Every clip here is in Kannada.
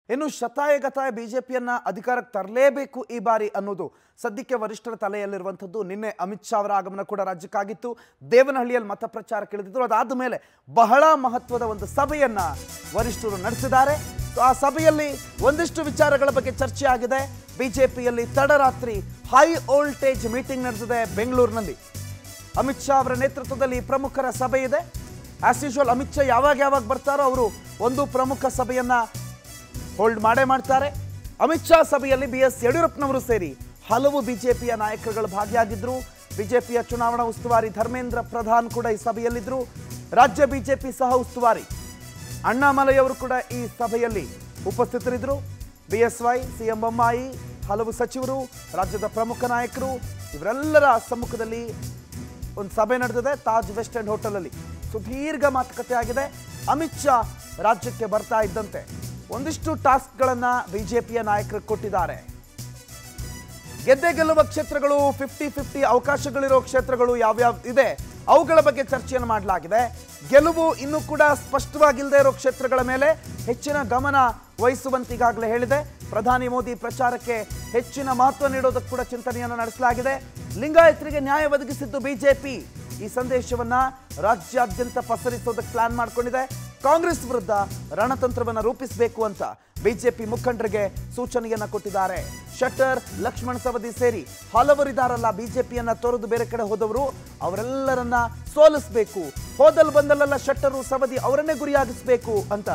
ಇನ್ನು ಶತಾಯಗತಾಯ ಬಿಜೆಪಿಯನ್ನ ಅಧಿಕಾರಕ್ಕೆ ತರಲೇಬೇಕು ಈ ಬಾರಿ ಅನ್ನೋದು ಸದ್ಯಕ್ಕೆ ವರಿಷ್ಠರ ತಲೆಯಲ್ಲಿರುವಂಥದ್ದು ನಿನ್ನೆ ಅಮಿತ್ ಶಾ ಅವರ ಆಗಮನ ಕೂಡ ರಾಜ್ಯಕ್ಕಾಗಿತ್ತು ದೇವನಹಳ್ಳಿಯಲ್ಲಿ ಮತ ಪ್ರಚಾರಕ್ಕೆ ಇಳಿದಿದ್ರು ಅದಾದ ಮೇಲೆ ಬಹಳ ಮಹತ್ವದ ಒಂದು ಸಭೆಯನ್ನ ವರಿಷ್ಠರು ನಡೆಸಿದ್ದಾರೆ ಸೊ ಆ ಸಭೆಯಲ್ಲಿ ಒಂದಿಷ್ಟು ವಿಚಾರಗಳ ಬಗ್ಗೆ ಚರ್ಚೆ ಆಗಿದೆ ಬಿಜೆಪಿಯಲ್ಲಿ ತಡರಾತ್ರಿ ಹೈ ವೋಲ್ಟೇಜ್ ಮೀಟಿಂಗ್ ನಡೆದಿದೆ ಬೆಂಗಳೂರಿನಲ್ಲಿ ಅಮಿತ್ ಶಾ ಅವರ ನೇತೃತ್ವದಲ್ಲಿ ಪ್ರಮುಖರ ಸಭೆ ಇದೆ ಆಸ್ ಯೂಶುವಲ್ ಅಮಿತ್ ಶಾ ಯಾವಾಗ ಯಾವಾಗ ಬರ್ತಾರೋ ಅವರು ಒಂದು ಪ್ರಮುಖ ಸಭೆಯನ್ನ ಹೋಲ್ಡ್ ಮಾಡೇ ಮಾಡ್ತಾರೆ ಅಮಿತ್ ಶಾ ಸಭೆಯಲ್ಲಿ ಬಿ ಎಸ್ ಯಡಿಯೂರಪ್ಪನವರು ಸೇರಿ ಹಲವು ಬಿಜೆಪಿಯ ನಾಯಕರುಗಳು ಭಾಗಿಯಾಗಿದ್ರು ಬಿಜೆಪಿಯ ಚುನಾವಣಾ ಉಸ್ತುವಾರಿ ಧರ್ಮೇಂದ್ರ ಪ್ರಧಾನ್ ಕೂಡ ಈ ಸಭೆಯಲ್ಲಿದ್ದರು ರಾಜ್ಯ ಬಿಜೆಪಿ ಸಹ ಉಸ್ತುವಾರಿ ಅಣ್ಣಾಮಲೈಯವರು ಕೂಡ ಈ ಸಭೆಯಲ್ಲಿ ಉಪಸ್ಥಿತರಿದ್ದರು B S Y C M Bommai ಹಲವು ಸಚಿವರು ರಾಜ್ಯದ ಪ್ರಮುಖ ನಾಯಕರು ಇವರೆಲ್ಲರ ಸಮ್ಮುಖದಲ್ಲಿ ಒಂದು ಸಭೆ ನಡೆದಿದೆ ತಾಜ್ ವೆಸ್ಟ್ ಎಂಡ್ ಹೋಟೆಲಲ್ಲಿ ಸುದೀರ್ಘ ಮಾತುಕತೆ ಆಗಿದೆ ಅಮಿತ್ ಶಾ ರಾಜ್ಯಕ್ಕೆ ಬರ್ತಾ ಇದ್ದಂತೆ ಒಂದಿಷ್ಟು ಟಾಸ್ಕ್ಗಳನ್ನ ಬಿಜೆಪಿಯ ನಾಯಕರು ಕೊಟ್ಟಿದ್ದಾರೆ ಗೆದ್ದೆ ಗೆಲ್ಲುವ ಕ್ಷೇತ್ರಗಳು ಫಿಫ್ಟಿ ಫಿಫ್ಟಿ ಅವಕಾಶಗಳಿರೋ ಕ್ಷೇತ್ರಗಳು ಯಾವ್ಯಾವ ಇದೆ ಅವುಗಳ ಬಗ್ಗೆ ಚರ್ಚೆಯನ್ನು ಮಾಡಲಾಗಿದೆ ಗೆಲುವು ಇನ್ನೂ ಕೂಡ ಸ್ಪಷ್ಟವಾಗಿಲ್ಲದೆ ಇರೋ ಕ್ಷೇತ್ರಗಳ ಮೇಲೆ ಹೆಚ್ಚಿನ ಗಮನ ವಹಿಸುವಂತೆ ಈಗಾಗಲೇ ಹೇಳಿದೆ ಪ್ರಧಾನಿ ಮೋದಿ ಪ್ರಚಾರಕ್ಕೆ ಹೆಚ್ಚಿನ ಮಹತ್ವ ನೀಡೋದಕ್ಕೆ ಕೂಡ ಚಿಂತನೆಯನ್ನು ನಡೆಸಲಾಗಿದೆ ಲಿಂಗಾಯತರಿಗೆ ನ್ಯಾಯ ಒದಗಿಸಿದ್ದು ಬಿಜೆಪಿ ಈ ಸಂದೇಶವನ್ನ ರಾಜ್ಯಾದ್ಯಂತ ಪಸರಿಸೋದಕ್ಕೆ ಪ್ಲಾನ್ ಮಾಡ್ಕೊಂಡಿದೆ ಕಾಂಗ್ರೆಸ್ ವಿರುದ್ಧ ರಣತಂತ್ರವನ್ನ ರೂಪಿಸಬೇಕು ಅಂತ ಬಿಜೆಪಿ ಮುಖಂಡರಿಗೆ ಸೂಚನೆಯನ್ನ ಕೊಟ್ಟಿದ್ದಾರೆ ಶೆಟ್ಟರ್ ಲಕ್ಷ್ಮಣ್ ಸವದಿ ಸೇರಿ ಹಲವರಿದಾರಲ್ಲ ಬಿಜೆಪಿಯನ್ನ ತೊರೆದು ಬೇರೆ ಕಡೆ ಹೋದವರು ಅವರೆಲ್ಲರನ್ನ ಸೋಲಿಸಬೇಕು ಹೋದಲ್ ಬಂದಲ್ಲೆಲ್ಲ ಶೆಟ್ಟರು ಸವದಿ ಅವರನ್ನೇ ಗುರಿಯಾಗಿಸಬೇಕು ಅಂತ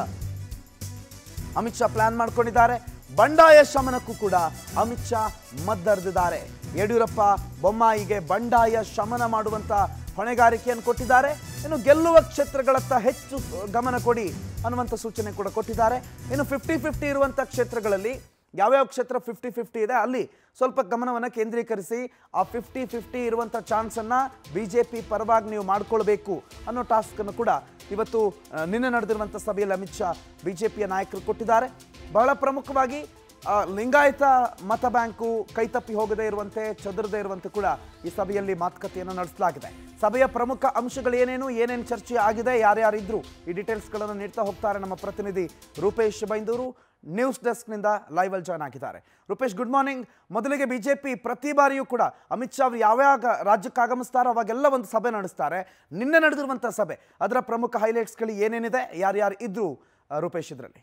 ಅಮಿತ್ ಶಾ ಪ್ಲಾನ್ ಮಾಡ್ಕೊಂಡಿದ್ದಾರೆ ಬಂಡಾಯ ಶಮನಕ್ಕೂ ಕೂಡ ಅಮಿತ್ ಶಾ ಮದ್ದರೆದಿದ್ದಾರೆ ಯಡಿಯೂರಪ್ಪ ಬೊಮ್ಮಾಯಿಗೆ ಬಂಡಾಯ ಶಮನ ಮಾಡುವಂತ ಹೊಣೆಗಾರಿಕೆಯನ್ನು ಕೊಟ್ಟಿದ್ದಾರೆ ಇನ್ನು ಗೆಲ್ಲುವ ಕ್ಷೇತ್ರಗಳತ್ತ ಹೆಚ್ಚು ಗಮನ ಕೊಡಿ ಅನ್ನುವಂಥ ಸೂಚನೆ ಕೂಡ ಕೊಟ್ಟಿದ್ದಾರೆ ಇನ್ನು ಫಿಫ್ಟಿ ಫಿಫ್ಟಿ ಇರುವಂಥ ಕ್ಷೇತ್ರಗಳಲ್ಲಿ ಯಾವ್ಯಾವ ಕ್ಷೇತ್ರ ಫಿಫ್ಟಿ ಫಿಫ್ಟಿ ಇದೆ ಅಲ್ಲಿ ಸ್ವಲ್ಪ ಗಮನವನ್ನು ಕೇಂದ್ರೀಕರಿಸಿ ಆ ಫಿಫ್ಟಿ ಫಿಫ್ಟಿ ಇರುವಂಥ ಚಾನ್ಸನ್ನು ಬಿ ಜೆ ಪಿ ಪರವಾಗಿ ನೀವು ಮಾಡ್ಕೊಳ್ಬೇಕು ಅನ್ನೋ ಟಾಸ್ಕನ್ನು ಕೂಡ ಇವತ್ತು ಆ, ನಿನ್ನೆ ನಡೆದಿರುವಂಥ ಸಭೆಯಲ್ಲಿ ಅಮಿತ್ ಶಾ ಬಿ ಜೆ ಪಿಯ ನಾಯಕರು ಕೊಟ್ಟಿದ್ದಾರೆ ಬಹಳ ಪ್ರಮುಖವಾಗಿ ಆ, ಲಿಂಗಾಯತ ಮತ ಬ್ಯಾಂಕು ಕೈತಪ್ಪಿ ಹೋಗದೇ ಇರುವಂತೆ ಚದುರದೇ ಇರುವಂತೆ ಕೂಡ ಈ ಸಭೆಯಲ್ಲಿ ಮಾತುಕತೆಯನ್ನು ನಡೆಸಲಾಗಿದೆ ಸಭೆಯ ಪ್ರಮುಖ ಅಂಶಗಳು ಏನೇನು ಏನೇನು ಚರ್ಚೆ ಆಗಿದೆ ಯಾರ್ಯಾರಿದ್ರು ಈ ಡೀಟೇಲ್ಸ್ಗಳನ್ನು ನೀಡ್ತಾ ಹೋಗ್ತಾರೆ ನಮ್ಮ ಪ್ರತಿನಿಧಿ ರೂಪೇಶ್ ಬೈಂದೂರು ನ್ಯೂಸ್ ಡೆಸ್ಕ್ನಿಂದ ಲೈವ್ ಅಲ್ಲಿ ಜಾಯ್ನ್ ಆಗಿದ್ದಾರೆ ರೂಪೇಶ್ ಗುಡ್ ಮಾರ್ನಿಂಗ್ ಮೊದಲಿಗೆ ಬಿಜೆಪಿ ಪ್ರತಿ ಬಾರಿಯೂ ಕೂಡ ಅಮಿತ್ ಶಾ ಅವರು ಯಾವ್ಯಾವ ರಾಜ್ಯಕ್ಕೆ ಆಗಮಿಸ್ತಾರೋ ಅವಾಗೆಲ್ಲ ಒಂದು ಸಭೆ ನಡೆಸ್ತಾರೆ ನಿನ್ನೆ ನಡೆದಿರುವಂಥ ಸಭೆ ಅದರ ಪ್ರಮುಖ ಹೈಲೈಟ್ಸ್ಗಳು ಏನೇನಿದೆ ಯಾರ್ಯಾರು ಇದ್ರು ಆ, ರೂಪೇಶ್ ಇದರಲ್ಲಿ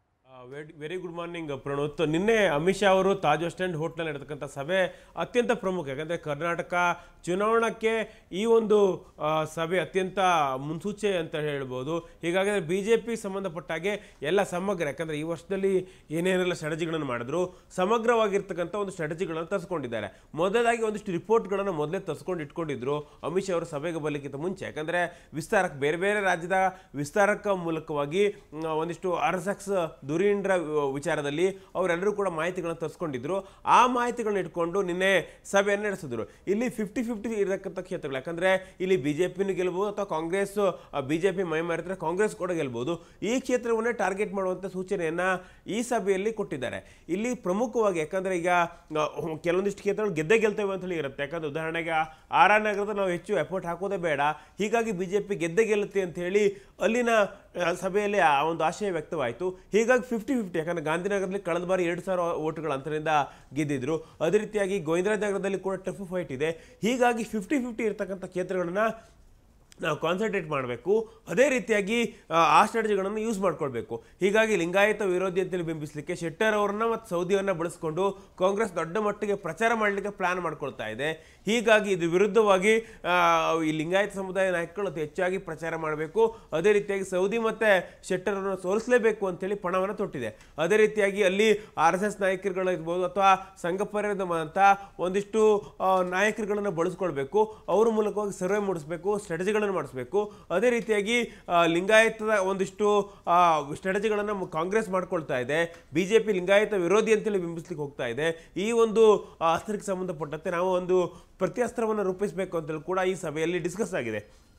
ವೆರಿ ಗುಡ್ ಮಾರ್ನಿಂಗ್ ಪ್ರಣೋತ್ ನಿನ್ನೆ ಅಮಿತ್ ಶಾ ಅವರು ತಾಜ್ ವೆಸ್ಟ್ ಎಂಡ್ ಹೋಟ್ಲ್ ನಡೆತಕ್ಕಂಥ ಸಭೆ ಅತ್ಯಂತ ಪ್ರಮುಖ ಯಾಕಂದರೆ ಕರ್ನಾಟಕ ಚುನಾವಣಕ್ಕೆ ಈ ಒಂದು ಆ, ಸಭೆ ಅತ್ಯಂತ ಮುನ್ಸೂಚೆ ಅಂತ ಹೇಳ್ಬೋದು ಹೀಗಾಗಿ ಬಿ ಜೆ ಪಿ ಸಂಬಂಧಪಟ್ಟಾಗೆ ಎಲ್ಲ ಸಮಗ್ರ ಯಾಕಂದರೆ ಈ ವರ್ಷದಲ್ಲಿ ಏನೇನೆಲ್ಲ ಸ್ಟ್ರಾಟಜಿಗಳನ್ನು ಮಾಡಿದ್ರು ಸಮಗ್ರವಾಗಿರ್ತಕ್ಕಂಥ ಒಂದು ಸ್ಟ್ರಾಟಜಿಗಳನ್ನು ತರಿಸ್ಕೊಂಡಿದ್ದಾರೆ ಮೊದಲಾಗಿ ಒಂದಿಷ್ಟು ರಿಪೋರ್ಟ್ಗಳನ್ನು ಮೊದಲೇ ತರಿಸ್ಕೊಂಡು ಇಟ್ಕೊಂಡಿದ್ರು ಅಮಿತ್ ಶಾ ಅವರು ಸಭೆಗೆ ಬರಲಿಕ್ಕಿಂತ ಮುಂಚೆ ಯಾಕಂದರೆ ವಿಸ್ತಾರಕ್ಕೆ ಬೇರೆ ಬೇರೆ ರಾಜ್ಯದ ವಿಸ್ತಾರಕ ಮೂಲಕವಾಗಿ ಮ್, ಒಂದಿಷ್ಟು ಆರ್ ಎಸ್ ಎಕ್ಸ್ ದುರೀಂದ್ರ ವಿಚಾರದಲ್ಲಿ ಅವರೆಲ್ಲರೂ ಕೂಡ ಮಾಹಿತಿಗಳನ್ನು ತರಿಸ್ಕೊಂಡಿದ್ರು ಆ ಮಾಹಿತಿಗಳನ್ನ ಇಟ್ಕೊಂಡು ನಿನ್ನೆ ಸಭೆಯನ್ನು ನಡೆಸಿದ್ರು ಇಲ್ಲಿ ಫಿಫ್ಟಿ ಫಿಫ್ಟಿ ಇರತಕ್ಕಂಥ ಕ್ಷೇತ್ರಗಳು ಯಾಕಂದ್ರೆ ಇಲ್ಲಿ ಬಿಜೆಪಿನೂ ಗೆಲ್ಬಹುದು ಅಥವಾ ಕಾಂಗ್ರೆಸ್ ಬಿಜೆಪಿ ಮೈ ಮಾರಿದ್ರೆ ಕಾಂಗ್ರೆಸ್ ಕೂಡ ಗೆಲ್ಬಹುದು ಈ ಕ್ಷೇತ್ರವನ್ನೇ ಟಾರ್ಗೆಟ್ ಮಾಡುವಂತ ಸೂಚನೆಯನ್ನ ಈ ಸಭೆಯಲ್ಲಿ ಕೊಟ್ಟಿದ್ದಾರೆ ಇಲ್ಲಿ ಪ್ರಮುಖವಾಗಿ ಯಾಕಂದ್ರೆ ಈಗ ಆ, ಕೆಲವೊಂದಿಷ್ಟು ಕ್ಷೇತ್ರಗಳು ಗೆದ್ದೆ ಗೆಲ್ತೇವೆ ಅಂತ ಹೇಳಿ ಇರುತ್ತೆ ಯಾಕಂದ್ರೆ ಉದಾಹರಣೆಗೆ ಆರ್ ಆರ್ ನಗರದ ನಾವು ಹೆಚ್ಚು ಎಫರ್ಟ್ ಹಾಕೋದೇ ಬೇಡ ಹೀಗಾಗಿ ಬಿಜೆಪಿ ಗೆದ್ದೆ ಗೆಲ್ಲುತ್ತೆ ಅಂತ ಹೇಳಿ ಅಲ್ಲಿನ ಆ, ಸಭೆಯಲ್ಲಿ ಆ ಒಂದು ಆಶಯ ವ್ಯಕ್ತವಾಯಿತು ಹೀಗಾಗಿ ಫಿಫ್ಟಿ ಫಿಫ್ಟಿ ಯಾಕಂದ್ರೆ ಗಾಂಧಿನಗರದಲ್ಲಿ ಕಳೆದ ಬಾರಿ ಎರಡು ಸಾವಿರ ಓಟ್ಗಳ ಅಂತರದಿಂದ ಗೆದ್ದಿದ್ರು ಅದೇ ರೀತಿಯಾಗಿ ಗೋವಿಂದರಾಜನಗರದಲ್ಲಿ ಕೂಡ ಟಫ್ ಫೈಟ್ ಇದೆ ಹೀಗಾಗಿ ಫಿಫ್ಟಿ ಫಿಫ್ಟಿ ಇರ್ತಕ್ಕಂಥ ಕ್ಷೇತ್ರಗಳನ್ನ ನಾವು ಕಾನ್ಸಂಟ್ರೇಟ್ ಮಾಡಬೇಕು ಅದೇ ರೀತಿಯಾಗಿ ಆ, ಆ ಸ್ಟ್ರಾಟಜಿಗಳನ್ನು ಯೂಸ್ ಮಾಡ್ಕೊಳ್ಬೇಕು ಹೀಗಾಗಿ ಲಿಂಗಾಯತ ವಿರೋಧಿ ಅಂತೇಳಿ ಬಿಂಬಿಸಲಿಕ್ಕೆ ಶೆಟ್ಟರ್ ಅವರನ್ನ ಮತ್ತು ಸೌದಿಯನ್ನ ಬಳಸ್ಕೊಂಡು ಕಾಂಗ್ರೆಸ್ ದೊಡ್ಡ ಮಟ್ಟಿಗೆ ಪ್ರಚಾರ ಮಾಡಲಿಕ್ಕೆ ಪ್ಲಾನ್ ಮಾಡ್ಕೊಳ್ತಾ ಇದೆ ಹೀಗಾಗಿ ಇದು ವಿರುದ್ಧವಾಗಿ ಆ, ಈ ಲಿಂಗಾಯತ ಸಮುದಾಯ ನಾಯಕರು ಅತಿ ಹೆಚ್ಚಾಗಿ ಪ್ರಚಾರ ಮಾಡಬೇಕು ಅದೇ ರೀತಿಯಾಗಿ ಸೌದಿ ಮತ್ತೆ ಶೆಟ್ಟರ್ ಅವರನ್ನು ಸೋಲಿಸಲೇಬೇಕು ಅಂತೇಳಿ ಪಣವನ್ನು ತೊಟ್ಟಿದೆ ಅದೇ ರೀತಿಯಾಗಿ ಅಲ್ಲಿ ಆರ್ ಎಸ್ ಎಸ್ ನಾಯಕರುಗಳಿರ್ಬೋದು ಅಥವಾ ಸಂಘ ಪರಿವಾರದ ಒಂದಿಷ್ಟು ಆ, ನಾಯಕರುಗಳನ್ನು ಬಳಸ್ಕೊಳ್ಬೇಕು ಅವ್ರ ಮೂಲಕವಾಗಿ ಸರ್ವೆ ಮೂಡಿಸಬೇಕು ಸ್ಟ್ರಾಟಜಿಗಳನ್ನು ಮಾಡಿಸ್ಬೇಕು ಅದೇ ರೀತಿಯಾಗಿ ಆ, ಲಿಂಗಾಯತದ ಒಂದಿಷ್ಟು ಸ್ಟ್ರಾಟಜಿಗಳನ್ನು ಕಾಂಗ್ರೆಸ್ ಮಾಡ್ಕೊಳ್ತಾ ಇದೆ ಬಿಜೆಪಿ ಲಿಂಗಾಯತ ವಿರೋಧಿ ಅಂತೇಳಿ ಬಿಂಬಿಸ್ಲಿಕ್ಕೆ ಹೋಗ್ತಾ ಇದೆ ಈ ಒಂದು ಆ, ಅಸ್ತ್ರಕ್ಕೆ ಸಂಬಂಧಪಟ್ಟಂತೆ ನಾವು ಒಂದು ಪ್ರತ್ಯಸ್ತ್ರವನ್ನು ರೂಪಿಸಬೇಕು ಅಂತೇಳಿ ಕೂಡ ಈ ಸಭೆಯಲ್ಲಿ ಡಿಸ್ಕಸ್ ಆಗಿದೆ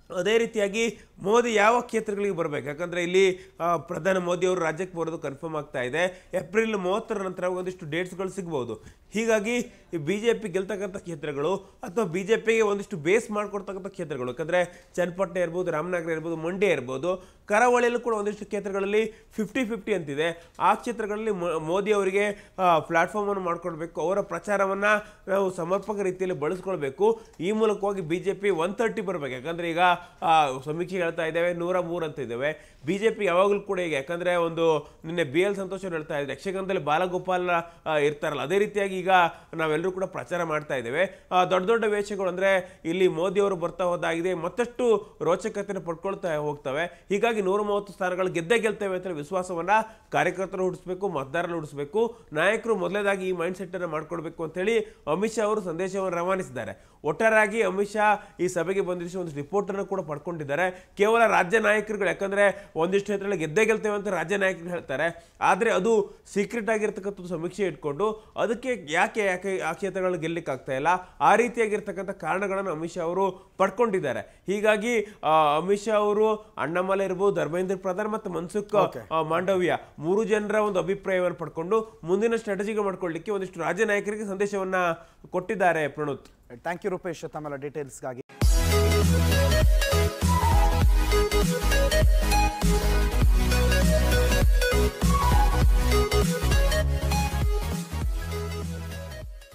ಅದೇ ರೀತಿಯಾಗಿ ಮೋದಿ ಯಾವ ಕ್ಷೇತ್ರಗಳಿಗೆ ಬರಬೇಕು ಯಾಕಂದ್ರೆ ಇಲ್ಲಿ ಆ, ಪ್ರಧಾನಿ ಮೋದಿ ಅವರು ರಾಜ್ಯಕ್ಕೆ ಬರೋದು ಕನ್ಫರ್ಮ್ ಆಗ್ತಾ ಇದೆ ಏಪ್ರಿಲ್ ಮೂವತ್ತರ ನಂತರ ಒಂದಿಷ್ಟು ಡೇಟ್ಸ್ಗಳು ಸಿಗ್ಬೋದು ಹೀಗಾಗಿ ಬಿ ಜೆ ಪಿ ಗೆಲ್ತಕ್ಕಂಥ ಕ್ಷೇತ್ರಗಳು ಅಥವಾ ಬಿ ಜೆ ಪಿಗೆ ಒಂದಿಷ್ಟು ಬೇಸ್ ಮಾಡ್ಕೊಡ್ತಕ್ಕಂಥ ಕ್ಷೇತ್ರಗಳು ಯಾಕಂದ್ರೆ ಚನ್ನಪಟ್ಟಣ ಇರ್ಬೋದು ರಾಮನಗರ ಇರ್ಬೋದು ಮಂಡ್ಯ ಇರ್ಬೋದು ಕರಾವಳಿಯಲ್ಲೂ ಕೂಡ ಒಂದಿಷ್ಟು ಕ್ಷೇತ್ರಗಳಲ್ಲಿ ಫಿಫ್ಟಿ ಫಿಫ್ಟಿ ಅಂತಿದೆ ಆ ಕ್ಷೇತ್ರಗಳಲ್ಲಿ ಮೊ- ಮೋದಿ ಅವರಿಗೆ ಪ್ಲಾಟ್ಫಾರ್ಮ್ ಅನ್ನು ಮಾಡ್ಕೊಳ್ಬೇಕು ಅವರ ಪ್ರಚಾರವನ್ನ ನಾವು ಸಮರ್ಪಕ ರೀತಿಯಲ್ಲಿ ಬಳಸ್ಕೊಳ್ಬೇಕು ಈ ಮೂಲಕವಾಗಿ ಬಿಜೆಪಿ ಒನ್ ತರ್ಟಿ ಬರಬೇಕು ಯಾಕಂದ್ರೆ ಈಗ ಆ, ಸಮೀಕ್ಷೆ ಹೇಳ್ತಾ ಇದ್ದೇವೆ ನೂರ ಮೂರು ಅಂತ ಇದ್ದೇವೆ ಬಿಜೆಪಿ ಯಾವಾಗಲೂ ಕೂಡ ಈಗ ಯಾಕಂದ್ರೆ ಒಂದು ನಿನ್ನೆ ಬಿ ಎಲ್ ಸಂತೋಷ್ ಅವ್ರು ಹೇಳ್ತಾ ಇದ್ದಾರೆ ಯಕ್ಷಗಾನದಲ್ಲಿ ಬಾಲಗೋಪಾಲ್ ಆ, ಇರ್ತಾರಲ್ಲ ಅದೇ ರೀತಿಯಾಗಿ ಈಗ ನಾವೆಲ್ಲರೂ ಕೂಡ ಪ್ರಚಾರ ಮಾಡ್ತಾ ಇದ್ದೇವೆ ಆ, ದೊಡ್ಡ ದೊಡ್ಡ ವೇಷಗಳು ಅಂದ್ರೆ ಇಲ್ಲಿ ಮೋದಿ ಅವರು ಬರ್ತಾ ಹೋದಾಗಿದೆ ಮತ್ತಷ್ಟು ರೋಚಕತೆಯನ್ನು ಪಡ್ಕೊಳ್ತಾ ಹೋಗ್ತವೆ ಹೀಗಾಗಿ ನೂರ ಮೂವತ್ತು ಸ್ಥಾನಗಳು ಗೆದ್ದೇ ಗೆಲ್ತೇವೆ ಅಂತ ವಿಶ್ವಾಸವನ್ನ ಕಾರ್ಯಕರ್ತರು ಹುಟ್ಟಿಸ್ಬೇಕು ಮತದಾರರು ಹುಟ್ಟಿಸ್ಬೇಕು ನಾಯಕರು ಮೊದಲೇದಾಗಿ ಈ ಮೈಂಡ್ ಸೆಟ್ ಅನ್ನು ಮಾಡ್ಕೊಳ್ಬೇಕು ಅಂತೇಳಿ ಅಮಿತ್ ಶಾ ಅವರು ಸಂದೇಶವನ್ನು ರವಾನಿಸಿದ್ದಾರೆ ಒಟ್ಟಾರೆಯಾಗಿ ಅಮಿತ್ ಶಾ ಈ ಸಭೆಗೆ ಬಂದಿರಿಸಿ ಒಂದು ರಿಪೋರ್ಟ್ ಅನ್ನು ಕೂಡ ಪಡ್ಕೊಂಡಿದ್ದಾರೆ ಕೇವಲ ರಾಜ್ಯ ನಾಯಕರುಗಳು ಯಾಕಂದ್ರೆ ಒಂದಿಷ್ಟು ಕ್ಷೇತ್ರದಲ್ಲಿ ಗೆದ್ದೇ ಗೆಲ್ತೇವೆ ಅಂತ ರಾಜ್ಯ ನಾಯಕರು ಹೇಳ್ತಾರೆ ಆದ್ರೆ ಅದು ಸೀಕ್ರೆಟ್ ಆಗಿರ್ತಕ್ಕಂಥದ್ದು ಸಮೀಕ್ಷೆ ಇಟ್ಕೊಂಡು ಅದಕ್ಕೆ ಯಾಕೆ ಯಾಕೆ ಆ ಕ್ಷೇತ್ರಗಳು ಗೆಲ್ಲಿಕ್ಕೆ ಆಗ್ತಾ ಇಲ್ಲ ಆ ರೀತಿಯಾಗಿರ್ತಕ್ಕಂಥ ಕಾರಣಗಳನ್ನು ಅಮಿತ್ ಶಾ ಅವರು ಪಡ್ಕೊಂಡಿದ್ದಾರೆ ಹೀಗಾಗಿ ಆ, ಅಮಿತ್ ಶಾ ಅವರು ಅಣ್ಣಾಮಲೈ ಇರ್ಬೋದು ಧರ್ಮೇಂದ್ರ ಪ್ರಧಾನ್ ಮತ್ತು ಮನ್ಸುಖ್ ಆ, ಮಾಂಡವ್ಯ ಮೂರು ಜನರ ಒಂದು ಅಭಿಪ್ರಾಯವನ್ನು ಪಡ್ಕೊಂಡು ಮುಂದಿನ ಸ್ಟ್ರಾಟಜಿಗಳು ಮಾಡ್ಕೊಳ್ಳಿಕ್ಕೆ ಒಂದಿಷ್ಟು ರಾಜ್ಯ ನಾಯಕರಿಗೆ ಸಂದೇಶವನ್ನ ಕೊಟ್ಟಿದ್ದಾರೆ ಪ್ರಣೋತ್ ಥ್ಯಾಂಕ್ ಯು ರೂಪೇಶ್ ತಮ್ಮೆಲ್ಲ ಡೀಟೇಲ್ಸ್ಗಾಗಿ